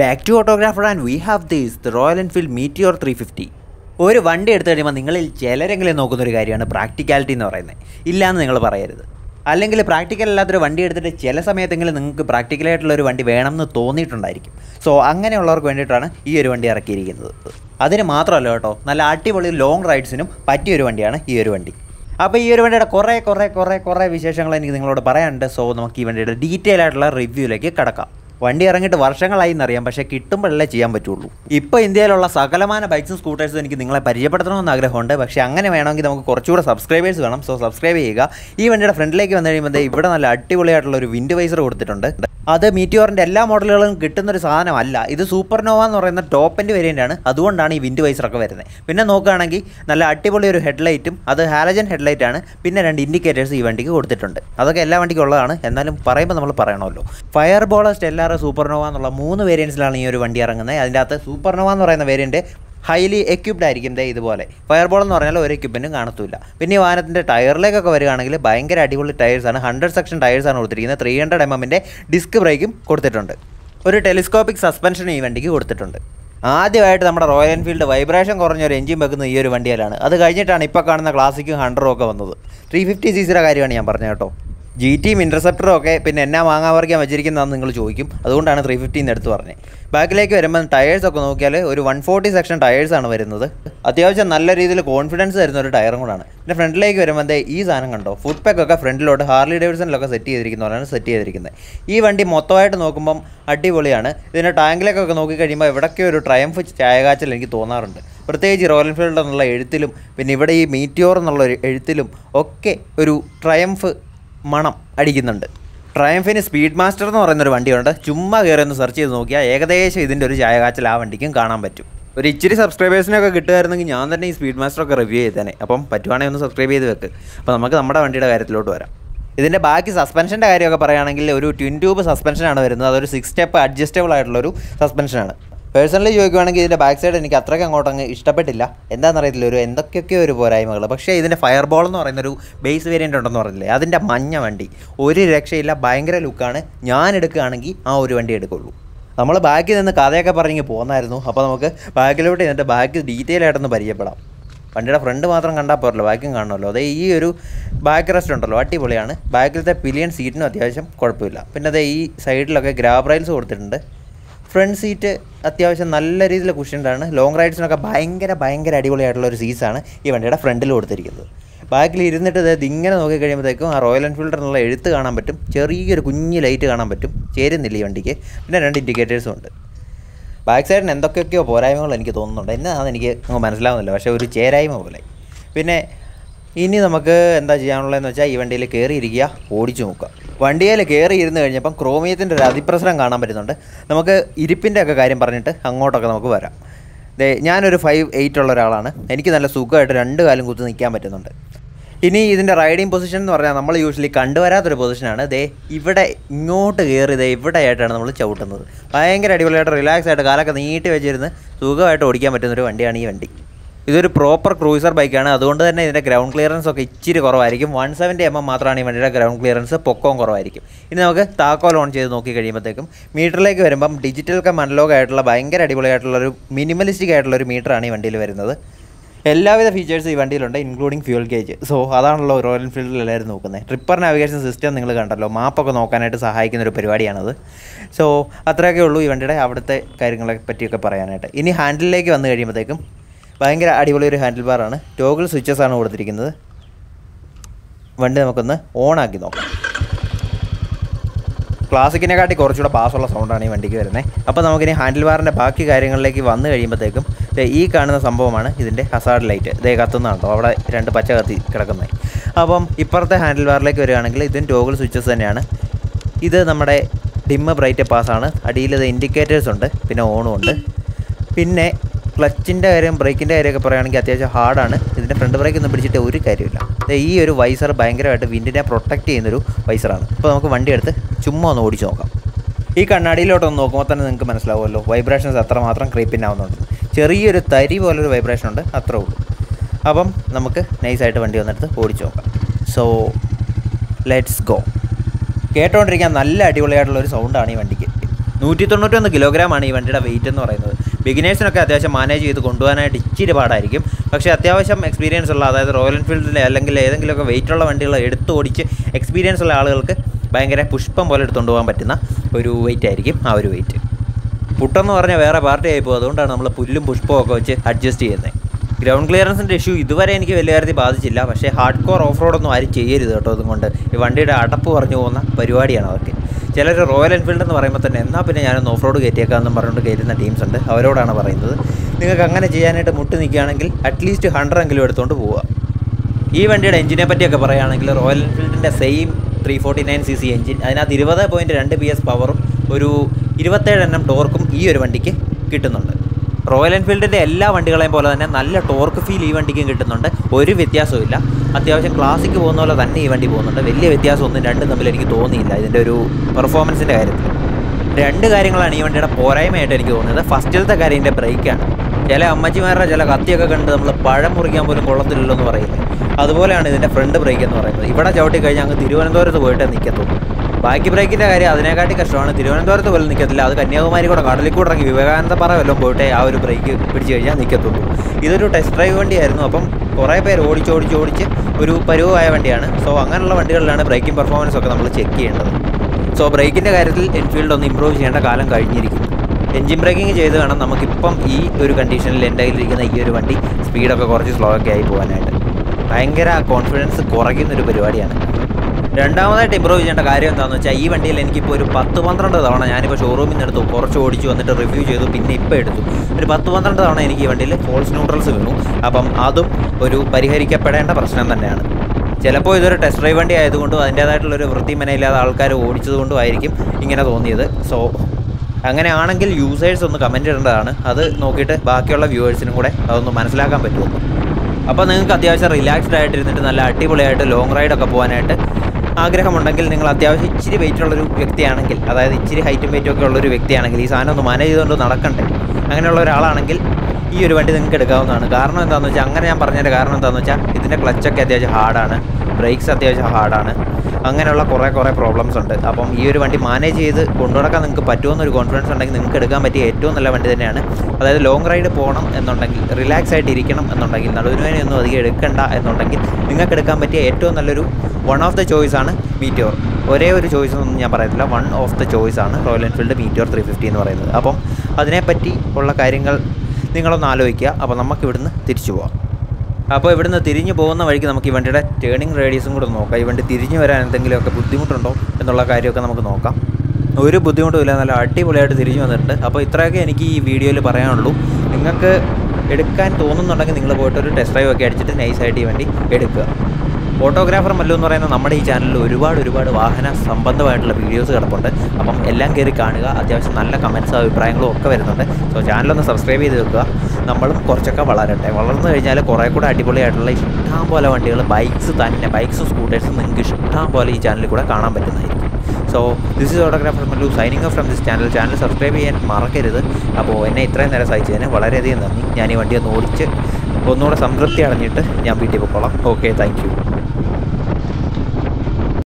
back to photographer and we have these the Royal Enfield Meteor three fifty ഒരു വണ്ടി എടുത്തു കഴിയുമ്പോൾ നിങ്ങളിൽ ചിലരെങ്കിലും നോക്കുന്ന ഒരു കാര്യമാണ് പ്രാക്ടിക്കാലിറ്റി എന്ന് പറയുന്നത് ഇല്ലയെന്ന് നിങ്ങൾ പറയരുത് അല്ലെങ്കിൽ പ്രാക്ടിക്കൽ അല്ലാത്തൊരു വണ്ടി എടുത്തിട്ട് ചില സമയത്തെങ്കിലും നിങ്ങൾക്ക് പ്രാക്ടിക്കലായിട്ടുള്ള ഒരു വണ്ടി വേണമെന്ന് തോന്നിയിട്ടുണ്ടായിരിക്കും സോ അങ്ങനെയുള്ളവർക്ക് വേണ്ടിയിട്ടാണ് ഈ ഒരു വണ്ടി ഇറക്കിയിരിക്കുന്നത് അതിന് മാത്രമല്ല കേട്ടോ നല്ല അടിപൊളി ലോങ് റൈഡ്സിനും പറ്റിയൊരു വണ്ടിയാണ് ഈ ഒരു വണ്ടി അപ്പോൾ ഈ ഒരു വണ്ടിയുടെ കുറേ കുറേ കുറേ കുറേ വിശേഷങ്ങൾ എനിക്ക് നിങ്ങളോട് പറയാനുണ്ട് സോ നമുക്ക് ഈ വണ്ടിയുടെ ഡീറ്റെയിൽ ആയിട്ടുള്ള റിവ്യൂയിലേക്ക് കടക്കാം വണ്ടി ഇറങ്ങിയിട്ട് വർഷങ്ങളായി എന്നറിയാം പക്ഷേ കിട്ടുമ്പോഴല്ലേ ചെയ്യാൻ പറ്റുള്ളൂ ഇപ്പോൾ ഇന്ത്യയിലുള്ള സകലമാന ബൈക്സും സ്കൂട്ടേഴ്സും എനിക്ക് നിങ്ങളെ പരിചയപ്പെടുത്തണമെന്ന് ആഗ്രഹമുണ്ട് പക്ഷേ അങ്ങനെ വേണമെങ്കിൽ നമുക്ക് കുറച്ചുകൂടെ സബ്സ്ക്രൈബേഴ്സ് വേണം സോ സബ്സ്ക്രൈബ് ചെയ്യുക ഈ വണ്ടിയുടെ ഫ്രണ്ടിലേക്ക് വന്നു കഴിയുമ്പോൾ ദേ ഇവിടെ നല്ല അടിപൊളിയായിട്ടുള്ള ഒരു വിൻഡ് വൈസർ കൊടുത്തിട്ടുണ്ട് അത് മീറ്റിയോറിൻ്റെ എല്ലാ മോഡലുകളും കിട്ടുന്നൊരു സാധനമല്ല ഇത് സൂപ്പർനോവ എന്ന് പറയുന്ന ടോപ്പ് എൻഡ് വേരിയൻ്റ് ആണ് അതുകൊണ്ടാണ് ഈ വിൻഡ് വൈസറൊക്കെ വരുന്നത് പിന്നെ നോക്കുകയാണെങ്കിൽ നല്ല അടിപൊളി ഒരു ഹെഡ്ലൈറ്റും അത് ഹാലജൻ ഹെഡ്ലൈറ്റ് ആണ് പിന്നെ രണ്ട് ഇൻഡിക്കേറ്റേഴ്സ് ഈ വണ്ടിക്ക് കൊടുത്തിട്ടുണ്ട് അതൊക്കെ എല്ലാ വണ്ടിക്കും ഉള്ളതാണ് എന്നാലും പറയുമ്പോൾ നമ്മൾ പറയണമല്ലോ ഫയർ ബോൾ സ്റ്റെല്ലാർ സൂപ്പർനോവ എന്നുള്ള മൂന്ന് വേരിയൻസിലാണ് ഈ ഒരു വണ്ടി ഇറങ്ങുന്നത് അതിൻ്റെ അകത്ത് സൂപ്പർനോവ എന്ന് പറയുന്ന വേരിയൻറ്റ് ഹൈലി എക്യുപ്ഡ് ആയിരിക്കും ദേ ഇതുപോലെ ഫയർ ബോൾ എന്ന് പറഞ്ഞാൽ ഒരു എക്യുപ്മെൻറ്റും കാണത്തില്ല പിന്നെ ഈ വാഹനത്തിൻ്റെ ടയറിലേക്കൊക്കെ വരികയാണെങ്കിൽ ഭയങ്കര അടിപൊളി ടയേഴ്സാണ് ഹൺഡ്രഡ് സെക്ഷൻ ടയേഴ്സാണ് കൊടുത്തിരിക്കുന്നത് ത്രീ ഹൺഡ്രഡ് എം എമ്മിൻ്റെ ഡിസ്ക് ബ്രേക്കും കൊടുത്തിട്ടുണ്ട് ഒരു ടെലിസ്കോപ്പിക് സസ്പെൻഷൻ ഈ വണ്ടിക്ക് കൊടുത്തിട്ടുണ്ട് ആദ്യമായിട്ട് നമ്മുടെ റോയൽ എൻഫീൽഡ് വൈബ്രേഷൻ കുറഞ്ഞ ഒരു എഞ്ചിൻ വെക്കുന്നത് ഈ ഒരു വണ്ടിയിലാണ് അത് കഴിഞ്ഞിട്ടാണ് ഇപ്പോൾ കാണുന്ന ക്ലാസിക്കും ഹൺഡ്രഡും ഒക്കെ വന്നത് ത്രീ ഫിഫ്റ്റി സി സിയുടെ കാര്യമാണ് ഞാൻ പറഞ്ഞത് കേട്ടോ ജി ടിയും ഇൻ്റർസെപ്റ്ററും ഒക്കെ പിന്നെ എന്നാ വാങ്ങാൻ പറിക്കാൻ വെച്ചിരിക്കുന്നതെന്ന് നിങ്ങൾ ചോദിക്കും അതുകൊണ്ടാണ് ത്രീ ഫിഫ്റ്റിന്ന് എടുത്ത് പറഞ്ഞത് ബാക്കിലേക്ക് വരുമ്പോൾ ടയേഴ്സ് ഒക്കെ നോക്കിയാൽ ഒരു വൺ ഫോർട്ടി സെക്ഷൻ ടയേഴ്സാണ് വരുന്നത് അത്യാവശ്യം നല്ല രീതിയിൽ കോൺഫിഡൻസ് തരുന്ന ഒരു ടയറും കൂടാണ് പിന്നെ ഫ്രണ്ടിലേക്ക് വരുമ്പോൾ ദേ ഈ സാധനം കണ്ടോ ഫുഡ് പാക്ക് ഒക്കെ ഫ്രണ്ടിലോട്ട് ഹാർലി ഡേവിഡ്സണിലൊക്കെ സെറ്റ് ചെയ്തിരിക്കുന്ന പോലെയാണ് സെറ്റ് ചെയ്തിരിക്കുന്നത് ഈ വണ്ടി മൊത്തമായിട്ട് നോക്കുമ്പം അടിപൊളിയാണ് ഇതിൻ്റെ ടാങ്കിലേക്കൊക്കെ നോക്കിക്കഴിയുമ്പോൾ എവിടൊക്കെ ഒരു ട്രയംഫ് ചായകാച്ചൽ എനിക്ക് തോന്നാറുണ്ട് പ്രത്യേകിച്ച് റോയൽ എൻഫീൽഡ് എന്നുള്ള എഴുത്തിലും പിന്നെ ഇവിടെ ഈ മീറ്റിയോർ എന്നുള്ള ഒരു എഴുത്തിലും ഒക്കെ ഒരു ട്രയംഫ് മണം അടിക്കുന്നുണ്ട് ട്രയംഫിന് സ്പീഡ് മാസ്റ്റർ എന്ന് പറയുന്ന ഒരു വണ്ടിയുണ്ട് ചുമ്മാ കയറി ഒന്ന് സെർച്ച് ചെയ്ത് നോക്കിയാൽ ഏകദേശം ഇതിൻ്റെ ഒരു ചായകാച്ചൽ ആ വണ്ടിക്കും കാണാൻ പറ്റും ഒരു ഇച്ചിരി സബ്സ്ക്രൈബേഴ്സിനൊക്കെ കിട്ടുമായിരുന്നെങ്കിൽ ഞാൻ തന്നെ ഈ സ്പീഡ് മാസ്റ്റർ ഒക്കെ റിവ്യൂ ചെയ്തേനെ അപ്പം പറ്റുവാണെങ്കിൽ ഒന്ന് സബ്സ്ക്രൈബ് ചെയ്ത് വെക്ക് അപ്പോൾ നമുക്ക് നമ്മുടെ വണ്ടിയുടെ കാര്യത്തിലോട്ട് വരാം ഇതിൻ്റെ ബാക്കി സസ്പെൻഷൻ്റെ കാര്യമൊക്കെ പറയുകയാണെങ്കിൽ ഒരു ട്വിൻ ട്യൂബ് സസ്പെൻഷനാണ് വരുന്നത് അതൊരു സിക്സ് സ്റ്റെപ്പ് അഡ്ജസ്റ്റബിൾ ആയിട്ടുള്ളൊരു സസ്പെൻഷനാണ് പേഴ്സണലി ചോദിക്കുവാണെങ്കിൽ ഇതിൻ്റെ ബാക്ക് സൈഡ് എനിക്ക് അത്രയ്ക്ക് അങ്ങോട്ട് അങ്ങ് ഇഷ്ടപ്പെട്ടില്ല എന്താണെന്നറിയത്തില്ല ഒരു എന്തൊക്കെയൊക്കെ ഒരു പോരായ്മകൾ പക്ഷേ ഇതിൻ്റെ ഫയർ ബോൾ എന്ന് പറയുന്നൊരു ബേസ് വേരിയൻ്റ് ഉണ്ടെന്ന് പറഞ്ഞില്ലേ അതിൻ്റെ മഞ്ഞ വണ്ടി ഒരു രക്ഷയില്ല ഭയങ്കര ലുക്കാണ് ഞാൻ എടുക്കുകയാണെങ്കിൽ ആ ഒരു വണ്ടി എടുക്കുള്ളൂ നമ്മൾ ബാക്കിൽ നിന്ന് കഥയൊക്കെ പറഞ്ഞ് പോന്നായിരുന്നു അപ്പോൾ നമുക്ക് ബാക്കിലോട്ട് എന്നിട്ട് ബാക്ക് ഡീറ്റെയിൽ ആയിട്ടൊന്ന് പരിചയപ്പെടാം വണ്ടിയുടെ ഫ്രണ്ട് മാത്രം കണ്ടാൽ പോരല്ലോ ബാക്കും കാണുമല്ലോ അതേ ഈ ഒരു ബാക്ക് റെസ്റ്റ് ഉണ്ടല്ലോ അടിപൊളിയാണ് ബാക്കിലത്തെ പിലിയൻ സീറ്റിനും അത്യാവശ്യം കുഴപ്പമില്ല പിന്നെ അതേ ഈ സൈഡിലൊക്കെ ഗ്രാബ് റൈൽസ് കൊടുത്തിട്ടുണ്ട് ഫ്രണ്ട് സീറ്റ് അത്യാവശ്യം നല്ല രീതിയിൽ കുഷ്യൻ്റാണ് ലോങ് റൈഡ്സിനൊക്കെ ഭയങ്കര ഭയങ്കര അടിപൊളിയായിട്ടുള്ള ഒരു സീസാണ് ഈ വണ്ടിയുടെ ഫ്രണ്ടിൽ കൊടുത്തിരിക്കുന്നത് ബാക്കിൽ ഇരുന്നിട്ട് ഇത് ഇങ്ങനെ നോക്കി കഴിയുമ്പോഴത്തേക്കും ആ റോയൽ എൻഫീൽഡ് എന്നുള്ള എഴുത്ത് കാണാൻ പറ്റും ചെറിയൊരു കുഞ്ഞ് ലൈറ്റ് കാണാൻ പറ്റും ചേരുന്നില്ല ഈ വണ്ടിക്ക് പിന്നെ രണ്ട് ഇൻഡിക്കേറ്റേഴ്സും ഉണ്ട് ബാക്ക് സൈഡിന് എന്തൊക്കെയൊക്കെയോ പോരായ്മകൾ എനിക്ക് തോന്നുന്നുണ്ട് എന്നാണെന്ന് എനിക്ക് അങ്ങ് മനസ്സിലാവുന്നില്ല പക്ഷേ ഒരു ചേരായ്മ പോലെ പിന്നെ ഇനി നമുക്ക് എന്താ ചെയ്യാനുള്ളതെന്ന് വെച്ചാൽ ഈ വണ്ടിയിൽ കയറിയിരിക്കുക ഓടിച്ചു നോക്കുക വണ്ടിയിൽ കയറി ഇരുന്ന് കഴിഞ്ഞപ്പം ക്രോമിയത്തിൻ്റെ ഒരു അതിപ്രസരം കാണാൻ പറ്റുന്നുണ്ട് നമുക്ക് ഇരിപ്പിൻ്റെ ഒക്കെ കാര്യം പറഞ്ഞിട്ട് അങ്ങോട്ടൊക്കെ നമുക്ക് വരാം ദേ ഞാനൊരു ഫൈവ് എയ്റ്റ് ഉള്ള ഒരാളാണ് എനിക്ക് നല്ല സുഖമായിട്ട് രണ്ട് കാലും കുത്തി നിൽക്കാൻ പറ്റുന്നുണ്ട് ഇനി ഇതിൻ്റെ റൈഡിങ് പൊസിഷൻ എന്ന് പറഞ്ഞാൽ നമ്മൾ യൂഷ്വലി കണ്ടുവരാത്തൊരു പൊസിഷനാണ് ദേ ഇവിടെ ഇങ്ങോട്ട് കയറി ദേ ഇവിടെ ആയിട്ടാണ് നമ്മൾ ചവിട്ടുന്നത് ഭയങ്കര അടിപൊളിയായിട്ട് റിലാക്സ് ആയിട്ട് കാലൊക്കെ നീട്ടി വെച്ചിരുന്ന് സുഖമായിട്ട് ഓടിക്കാൻ പറ്റുന്ന ഒരു വണ്ടിയാണ് ഈ വണ്ടി ഇതൊരു പ്രോപ്പർ ക്രൂസർ ബൈക്കാണ് അതുകൊണ്ട് തന്നെ ഇതിൻ്റെ ഗ്രൗണ്ട് ക്ലിയറൻസ് ഒക്കെ ഇച്ചിരി കുറവായിരിക്കും വൺ സെവൻറ്റി എം എം മാത്രമാണ് ഈ വണ്ടിയുടെ ഗ്രൗണ്ട് ക്ലിയറൻസ് പൊക്കവും കുറവായിരിക്കും ഇനി നമുക്ക് താക്കോൽ ഓൺ ചെയ്ത് നോക്കി കഴിയുമ്പോഴത്തേക്കും മീറ്ററിലേക്ക് വരുമ്പം ഡിജിറ്റൽ കം അനലോഗ് ആയിട്ടുള്ള ഭയങ്കര അടിപൊളിയായിട്ടുള്ള ഒരു മിനിമലിസ്റ്റിക് ആയിട്ടുള്ള ഒരു മീറ്ററാണ് ഈ വണ്ടിയിൽ വരുന്നത് എല്ലാവിധ ഫീച്ചേഴ്സ് ഈ വണ്ടിയിലുണ്ട് ഇൻക്ലൂഡിങ് ഫ്യൂൽ ഗേജ് സോ അതാണല്ലോ റോയൽ എൻഫീൽഡിൽ എല്ലാവരും നോക്കുന്നത് ട്രിപ്പർ നാവിഗേഷൻ സിസ്റ്റം നിങ്ങൾ കണ്ടല്ലോ മാപ്പൊക്കെ നോക്കാനായിട്ട് സഹായിക്കുന്ന ഒരു പരിപാടിയാണത് സോ അത്രയൊക്കെ ഉള്ളൂ ഈ വണ്ടിയുടെ അവിടുത്തെ കാര്യങ്ങളെ പറ്റിയൊക്കെ പറയാനായിട്ട് ഇനി ഹാൻഡിലേക്ക് വന്നു കഴിയുമ്പോഴത്തേക്കും ഭയങ്കര അടിപൊളി ഒരു ഹാൻഡിൽ ബാറാണ് ടോഗിൾ സ്വിച്ചസ് ആണ് കൊടുത്തിരിക്കുന്നത് വണ്ടി നമുക്കൊന്ന് ഓണാക്കി നോക്കാം ക്ലാസിക്കിനെക്കാട്ടി കുറച്ചുകൂടെ പാസ്സുള്ള സൗണ്ടാണ് ഈ വണ്ടിക്ക് വരുന്നത് അപ്പോൾ നമുക്കിനി ഹാൻഡിൽ ബാറിൻ്റെ ബാക്കി കാര്യങ്ങളിലേക്ക് വന്നു കഴിയുമ്പോഴത്തേക്കും ദേ ഈ കാണുന്ന സംഭവമാണ് ഇതിൻ്റെ ഹസാർഡ് ലൈറ്റ് ഇതേ കത്തുന്നതാണോ അവിടെ രണ്ട് പച്ച കത്തി കിടക്കുന്നത് അപ്പം ഇപ്പുറത്തെ ഹാൻഡിൽ ബാറിലേക്ക് വരികയാണെങ്കിൽ ഇതും ടോഗിൾ സ്വിച്ചസ് തന്നെയാണ് ഇത് നമ്മുടെ ഡിമ്മ് ബ്രൈറ്റ് പാസ്സാണ് അടിയിൽ ഇത് ഇൻഡിക്കേറ്റേഴ്സ് ഉണ്ട് പിന്നെ ഓണും ഉണ്ട് പിന്നെ ക്ലച്ചിൻ്റെ കാര്യം ബ്രേക്കിൻ്റെ കാര്യമൊക്കെ പറയുകയാണെങ്കിൽ അത്യാവശ്യം ഹാർഡാണ് ഇതിൻ്റെ ഫ്രണ്ട് ബ്രേക്ക് ഒന്നും പിടിച്ചിട്ട് ഒരു കാര്യമില്ല ദേ ഈ ഒരു വൈസർ ഭയങ്കരമായിട്ട് വിൻഡിനെ പ്രൊട്ടക്റ്റ് ചെയ്യുന്നൊരു വൈസറാണ് അപ്പോൾ നമുക്ക് വണ്ടി എടുത്ത് ചുമ്മാ ഒന്ന് ഓടിച്ച് നോക്കാം ഈ കണ്ണാടിയിലോട്ടൊന്ന് നോക്കുമ്പോൾ തന്നെ നിങ്ങൾക്ക് മനസ്സിലാവുമല്ലോ വൈബ്രേഷൻസ് അത്രമാത്രം ക്രീപ്പിൻ ആവുന്നുണ്ട് ചെറിയൊരു തരി പോലൊരു വൈബ്രേഷൻ ഉണ്ട് അത്രേ ഉള്ളൂ അപ്പം നമുക്ക് നൈസായിട്ട് വണ്ടി വന്നെടുത്ത് ഓടിച്ച് നോക്കാം സോ ലെറ്റ്സ് ഗോ കേട്ടോണ്ടിരിക്കാൻ നല്ല അടിപൊളിയായിട്ടുള്ള ഒരു സൗണ്ടാണ് ഈ വണ്ടിക്ക് നൂറ്റി തൊണ്ണൂറ്റൊന്ന് കിലോഗ്രാമാണ് ഈ വണ്ടിയുടെ വെയിറ്റ് എന്ന് പറയുന്നത് ബിഗിനേഴ്സിനൊക്കെ അത്യാവശ്യം മാനേജ് ചെയ്ത് കൊണ്ടുപോകാനായിട്ട് ഇച്ചിരി പാടായിരിക്കും പക്ഷേ അത്യാവശ്യം എക്സ്പീരിയൻസ് ഉള്ള അതായത് റോയൽ എൻഫീൽഡിലെ അല്ലെങ്കിൽ ഏതെങ്കിലുമൊക്കെ വെയിറ്റുള്ള വണ്ടികൾ എടുത്ത് ഓടിച്ച് എക്സ്പീരിയൻസ് ഉള്ള ആളുകൾക്ക് ഭയങ്കര പുഷ്പം പോലെ എടുത്തുകൊണ്ട് പോകാൻ പറ്റുന്ന ഒരു വെയിറ്റ് ആയിരിക്കും ആ ഒരു വെയിറ്റ് പുട്ടെന്ന് പറഞ്ഞാൽ വേറെ പാർട്ടി ആയിപ്പോൾ അതുകൊണ്ടാണ് നമ്മൾ പുല്ലും പുഷ്പവും ഒക്കെ വെച്ച് അഡ്ജസ്റ്റ് ചെയ്യുന്നത് ഗ്രൗണ്ട് ക്ലിയറൻസിൻ്റെ ഇഷ്യൂ ഇതുവരെ എനിക്ക് വലിയ കാര്യത്തിൽ ബാധിച്ചില്ല പക്ഷേ ഹാർഡ് കോർ ഓഫ് റോഡൊന്നും ആരും ചെയ്യരുത് കേട്ടോ അതുകൊണ്ട് ഈ വണ്ടിയുടെ അടപ്പ് പറഞ്ഞു പോകുന്ന പരിപാടിയാണ് അവർക്ക് ചിലർ റോയൽ എൻഫീൽഡ് എന്ന് പറയുമ്പോൾ തന്നെ എന്നാൽ പിന്നെ ഞാനൊന്ന് ഓഫ് റോഡ് കയറ്റിയേക്കാമെന്നും പറഞ്ഞുകൊണ്ട് കയറ്റുന്ന ടീംസ് ഉണ്ട് അവരോടാണ് പറയുന്നത് നിങ്ങൾക്ക് അങ്ങനെ ചെയ്യാനായിട്ട് മുട്ട് നിൽക്കുകയാണെങ്കിൽ അറ്റ്ലീസ്റ്റ് ഹൺഡ്രഡ് എങ്കിലും എടുത്തുകൊണ്ട് പോവുക ഈ വണ്ടിയുടെ എഞ്ചിനെ പറ്റിയൊക്കെ പറയുകയാണെങ്കിൽ റോയൽ എൻഫീൽഡിൻ്റെ same three forty nine C C engine അതിനകത്ത് ഇരുപത് പോയിൻറ്റ് രണ്ട് പി എസ് പവറും ഒരു ഇരുപത്തേഴ് എണ്ണം ടോർക്കും ഈ ഒരു വണ്ടിക്ക് കിട്ടുന്നുണ്ട് റോയൽ എൻഫീൽഡിൻ്റെ എല്ലാ വണ്ടികളെയും പോലെ തന്നെ നല്ല ടോർക്ക് ഫീൽ ഈ വണ്ടിക്കും കിട്ടുന്നുണ്ട് ഒരു വ്യത്യാസവും ഇല്ല അത്യാവശ്യം ക്ലാസിക്ക് പോകുന്ന പോലെ തന്നെ ഈ വണ്ടി പോകുന്നുണ്ട് വലിയ വ്യത്യാസമൊന്നും രണ്ടും തമ്മിൽ എനിക്ക് തോന്നിയില്ല ഇതിൻ്റെ ഒരു പെർഫോമൻസിൻ്റെ കാര്യത്തിൽ രണ്ട് കാര്യങ്ങളാണ് ഈ വണ്ടിയുടെ പോരായ്മയായിട്ട് എനിക്ക് തോന്നിയത് ഫസ്റ്റിലത്തെ കാര്യം ഇതിൻ്റെ ബ്രേക്കാണ് ചില അമ്മച്ചിമാരുടെ ചില കത്തിയൊക്കെ കണ്ട് നമ്മൾ പഴം മുറിക്കാൻ പോലും കൊള്ളത്തില്ലല്ലോ എന്ന് പറയുന്നത് അതുപോലെയാണ് ഇതിൻ്റെ ഫ്രണ്ട് ബ്രേക്ക് എന്ന് പറയുന്നത് ഇവിടെ ചവിട്ടി കഴിഞ്ഞാൽ അങ്ങ് തിരുവനന്തപുരത്ത് പോയിട്ട് നിൽക്കത്തുള്ളൂ ബാക്കി ബ്രേക്കിൻ്റെ കാര്യം അതിനെക്കാട്ടി കഷ്ടമാണ് തിരുവനന്തപുരത്ത് പോലും നിൽക്കത്തില്ല അത് കന്യാകുമാരി കൂടെ കടലിൽ കൂടെ ഇറങ്ങി വിവേകാനന്ദ പറ വല്ലതും പോയിട്ടേ ആ ഒരു ബ്രേക്ക് പിടിച്ച് കഴിഞ്ഞാൽ നിൽക്കത്തുള്ളൂ ഇതൊരു ടെസ്റ്റ് ഡ്രൈവ് വണ്ടിയായിരുന്നു അപ്പം കുറേ പേര് ഓടിച്ച് ഓടിച്ച് ഓടിച്ച് ഒരു പരുവമായ വണ്ടിയാണ് സോ അങ്ങനെയുള്ള വണ്ടികളിലാണ് ബ്രേക്കിംഗ് പെർഫോമൻസ് ഒക്കെ നമ്മൾ ചെക്ക് ചെയ്യേണ്ടത് സോ ബ്രേക്കിൻ്റെ കാര്യത്തിൽ എൻഫീൽഡ് ഒന്ന് ഇമ്പ്രൂവ് ചെയ്യേണ്ട കാലം കഴിഞ്ഞിരിക്കുന്നു എൻജിൻ ബ്രേക്കിംഗ് ചെയ്ത് വേണം നമുക്കിപ്പം ഈ ഒരു കണ്ടീഷനിൽ എൻ്റെ കയ്യിലിരിക്കുന്ന ഈ ഒരു വണ്ടി സ്പീഡൊക്കെ കുറച്ച് സ്ലോ ഒക്കെ ആയി പോകാനായിട്ട് ഭയങ്കര കോൺഫിഡൻസ് കുറയ്ക്കുന്നൊരു പരിപാടിയാണ് രണ്ടാമതായിട്ട് ഇമ്പ്രൂവ് ചെയ്യേണ്ട കാര്യം എന്താണെന്ന് വെച്ചാൽ ഈ വണ്ടിയിൽ എനിക്കിപ്പോൾ ഒരു പത്ത് പന്ത്രണ്ട് തവണ ഞാനിപ്പോൾ ഷോറൂമിൽ നിന്ന് എടുത്തു കുറച്ച് ഓടിച്ചു വന്നിട്ട് റിവ്യൂ ചെയ്തു പിന്നെ ഇപ്പോൾ എടുത്തു ഒരു പത്ത് പന്ത്രണ്ട് തവണ എനിക്ക് ഈ വണ്ടിയിൽ ഫോൾസ് ന്യൂട്രൽസ് വീണു അപ്പം അതും ഒരു പരിഹരിക്കപ്പെടേണ്ട പ്രശ്നം തന്നെയാണ് ചിലപ്പോൾ ഇതൊരു ടെസ്റ്റ് ഡ്രൈവ് വണ്ടി ആയതുകൊണ്ടും അതിൻ്റേതായിട്ടുള്ളൊരു വൃത്തി മെനയില്ലാതെ ആൾക്കാർ ഓടിച്ചതുകൊണ്ടും ആയിരിക്കും ഇങ്ങനെ തോന്നിയത് സോ അങ്ങനെയാണെങ്കിൽ യൂസേഴ്സ് ഒന്ന് കമൻറ്റ് ഇടേണ്ടതാണ് അത് നോക്കിയിട്ട് ബാക്കിയുള്ള വ്യൂവേഴ്സിനും കൂടെ അതൊന്ന് മനസ്സിലാക്കാൻ പറ്റുമോ അപ്പോൾ നിങ്ങൾക്ക് അത്യാവശ്യം റിലാക്സ്ഡ് ആയിട്ടിരുന്നിട്ട് നല്ല അടിപൊളിയായിട്ട് ലോങ് റൈഡൊക്കെ പോകാനായിട്ട് ആഗ്രഹമുണ്ടെങ്കിൽ നിങ്ങൾ അത്യാവശ്യം ഇച്ചിരി വെയിറ്റ് ഉള്ളൊരു വ്യക്തിയാണെങ്കിൽ അതായത് ഇച്ചിരി ഹൈറ്റും വെയിറ്റും ഒക്കെ ഉള്ളൊരു വ്യക്തിയാണെങ്കിൽ ഈ സാധനം ഒന്ന് മാനേജ് ചെയ്തുകൊണ്ട് നടക്കണ്ടേ അങ്ങനെയുള്ള ഒരാളാണെങ്കിൽ ഈ ഒരു വണ്ടി നിങ്ങൾക്ക് എടുക്കാവുന്നതാണ് കാരണം എന്താണെന്ന് വെച്ചാൽ അങ്ങനെ ഞാൻ പറഞ്ഞതിൻ്റെ കാരണം എന്താണെന്ന് വെച്ചാൽ ഇതിൻ്റെ ക്ലച്ചൊക്കെ അത്യാവശ്യം ഹാർഡാണ് ബ്രേക്സ് അത്യാവശ്യം ഹാർഡാണ് അങ്ങനെയുള്ള കുറേ കുറേ പ്രോബ്ലംസ് ഉണ്ട് അപ്പം ഈ ഒരു വണ്ടി മാനേജ് ചെയ്ത് കൊണ്ടുനടക്കാൻ നിങ്ങൾക്ക് പറ്റുമെന്നൊരു കോൺഫിഡൻസ് ഉണ്ടെങ്കിൽ നിങ്ങൾക്ക് എടുക്കാൻ പറ്റിയ ഏറ്റവും നല്ല വണ്ടി തന്നെയാണ് അതായത് ലോങ് റൈഡ് പോകണം എന്നുണ്ടെങ്കിൽ റിലാക്സ് ആയിട്ട് ഇരിക്കണം എന്നുണ്ടെങ്കിൽ നടുവിനുവേനയൊന്നും അധികം എടുക്കണ്ട എന്നുണ്ടെങ്കിൽ നിങ്ങൾക്ക് എടുക്കാൻ പറ്റിയ ഏറ്റവും നല്ലൊരു വൺ ഓഫ് ദ ചോയ്സ് ആണ് മീറ്റിയോർ ഒരേ ഒരു ചോയ്സ് ഒന്നും ഞാൻ പറയത്തില്ല വൺ ഓഫ് ദ ചോയ്സ് ആണ് Royal Enfield Meteor three fifty എന്ന് പറയുന്നത് അപ്പം അതിനെപ്പറ്റി ഉള്ള കാര്യങ്ങൾ നിങ്ങളൊന്ന് ആലോചിക്കുക അപ്പോൾ നമുക്ക് ഇവിടുന്ന് തിരിച്ചു പോവാം അപ്പോൾ ഇവിടുന്ന് തിരിഞ്ഞു പോകുന്ന വഴിക്ക് നമുക്ക് ഈ വണ്ടിയുടെ ടേണിംഗ് റേഡിയസും കൂടെ നോക്കാം ഈ വണ്ടി തിരിഞ്ഞു വരാൻ എന്തെങ്കിലുമൊക്കെ ബുദ്ധിമുട്ടുണ്ടോ എന്നുള്ള കാര്യമൊക്കെ നമുക്ക് നോക്കാം ഒരു ബുദ്ധിമുട്ടും ഇല്ല നല്ല അടിപൊളിയായിട്ട് തിരിഞ്ഞു വന്നിട്ടുണ്ട് അപ്പോൾ ഇത്രയൊക്കെ എനിക്ക് ഈ വീഡിയോയിൽ പറയാനുള്ളൂ നിങ്ങൾക്ക് എടുക്കാൻ തോന്നുന്നുണ്ടെങ്കിൽ നിങ്ങൾ പോയിട്ട് ഒരു ടെസ്റ്റ് ഡ്രൈവ് ഒക്കെ അടിച്ചിട്ട് നൈസായിട്ട് ഈ വണ്ടി എടുക്കുക ഫോട്ടോഗ്രാഫർ മല്ലു എന്ന് പറയുന്ന നമ്മുടെ ഈ ചാനലിൽ ഒരുപാട് ഒരുപാട് വാഹന സംബന്ധമായിട്ടുള്ള വീഡിയോസ് കിടപ്പുണ്ട് അപ്പം എല്ലാം കയറി കാണുക അത്യാവശ്യം നല്ല കമൻസും അഭിപ്രായങ്ങളും ഒക്കെ വരുന്നുണ്ട് സോ ചാനലൊന്ന് സബ്സ്ക്രൈബ് ചെയ്ത് വെക്കുക നമ്മളും കുറച്ചൊക്കെ വളരട്ടെ വളർന്നു കഴിഞ്ഞാൽ കുറേ കൂടെ അടിപൊളിയായിട്ടുള്ള ഇഷ്ടം പോലെ വണ്ടികൾ ബൈക്സ് തന്നെ ബൈക്സും സ്കൂട്ടേഴ്സും നിങ്ങൾക്ക് ഇഷ്ടം പോലെ ഈ ചാനലിൽ കൂടെ കാണാൻ പറ്റുന്നതായിരിക്കും so this is photographer Mallu signing off from this channel channel subscribe ചെയ്യാൻ മറക്കരുത് അപ്പോൾ എന്നെ ഇത്രയും നേരം സഹിച്ചതിന് വളരെയധികം നന്ദി ഞാൻ ഈ വണ്ടി ഒന്ന് ഓടിച്ച് ഒന്നുകൂടെ സംതൃപ്തി അടഞ്ഞിട്ട് ഞാൻ വീട്ടിൽ പോയിക്കോളാം ഓക്കെ താങ്ക് യു